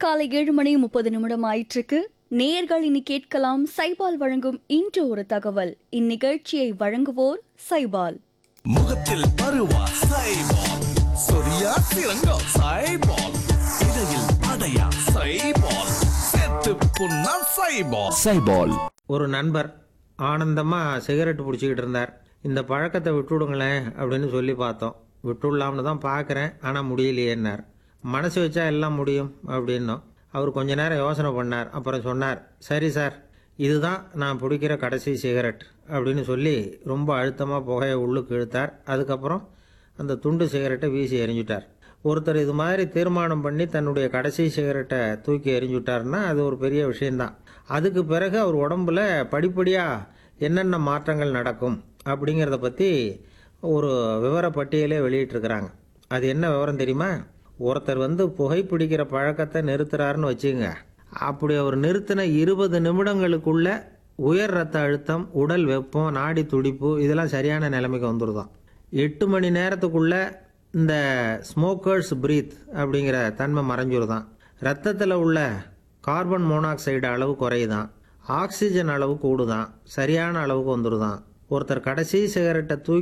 காலை ஏழு மணி முப்பது நிமிடம் ஆயிற்றுக்கு நேயர்கள் இனி கேட்கலாம் சைபால் வழங்கும் இன்று ஒரு தகவல் இந்நிகழ்ச்சியை வழங்குவோர் சைபால் முகத்தில் பருவா சைபால் சொரியா சிறங்கோ சைபால் இடையில் அடையா சைபால் செத்து புண்ணா சைபால் சைபால் ஒரு நண்பர் ஆனந்தமாக சிகரெட் பிடிச்சிக்கிட்டு இருந்தார் இந்த பழக்கத்தை விட்டுவிடுங்களேன் அப்படின்னு சொல்லி பார்த்தோம் விட்டுடலாம்னு தான் பார்க்குறேன் ஆனால் முடியலையேன்னார் மனசு வச்சா எல்லாம் முடியும் அப்படின்னோம் அவர் கொஞ்ச நேரம் யோசனை பண்ணார் அப்புறம் சொன்னார் சரி சார் இதுதான் நான் பிடிக்கிற கடைசி சிகரெட் அப்படின்னு சொல்லி ரொம்ப அழுத்தமாக புகையை உள்ளுக்கு இழுத்தார் அதுக்கப்புறம் அந்த துண்டு சிகரெட்டை வீசி எறிஞ்சிட்டார் ஒருத்தர் இது மாதிரி தீர்மானம் பண்ணி தன்னுடைய கடைசி சிகரெட்டை தூக்கி எறிஞ்சுட்டாருன்னா அது ஒரு பெரிய விஷயம்தான் அதுக்கு பிறகு அவர் உடம்புல படிப்படியாக என்னென்ன மாற்றங்கள் நடக்கும் அப்படிங்கிறத பற்றி ஒரு விவர பட்டியலே வெளியிட்டிருக்கிறாங்க அது என்ன விவரம் தெரியுமா ஒருத்தர் வந்து புகைப்பிடிக்கிற பழக்கத்தை நிறுத்துறாருன்னு வச்சுங்க அப்படி அவர் நிறுத்தின இருபது நிமிடங்களுக்குள்ள உயர் ரத்த அழுத்தம் உடல் வெப்பம் நாடி துடிப்பு இதெல்லாம் சரியான நிலைமைக்கு வந்துடுதாம் எட்டு மணி நேரத்துக்குள்ள இந்த ஸ்மோக்கர்ஸ் பிரீத் அப்படிங்கிற தன்மை மறைஞ்சிருதான் ரத்தத்தில் உள்ள கார்பன் மோனாக்சைடு அளவு குறையுதான் ஆக்சிஜன் அளவு கூடுதான் சரியான அளவுக்கு வந்துடுதான் ஒருத்தர் கடைசி சிகரெட்டை தூக்கி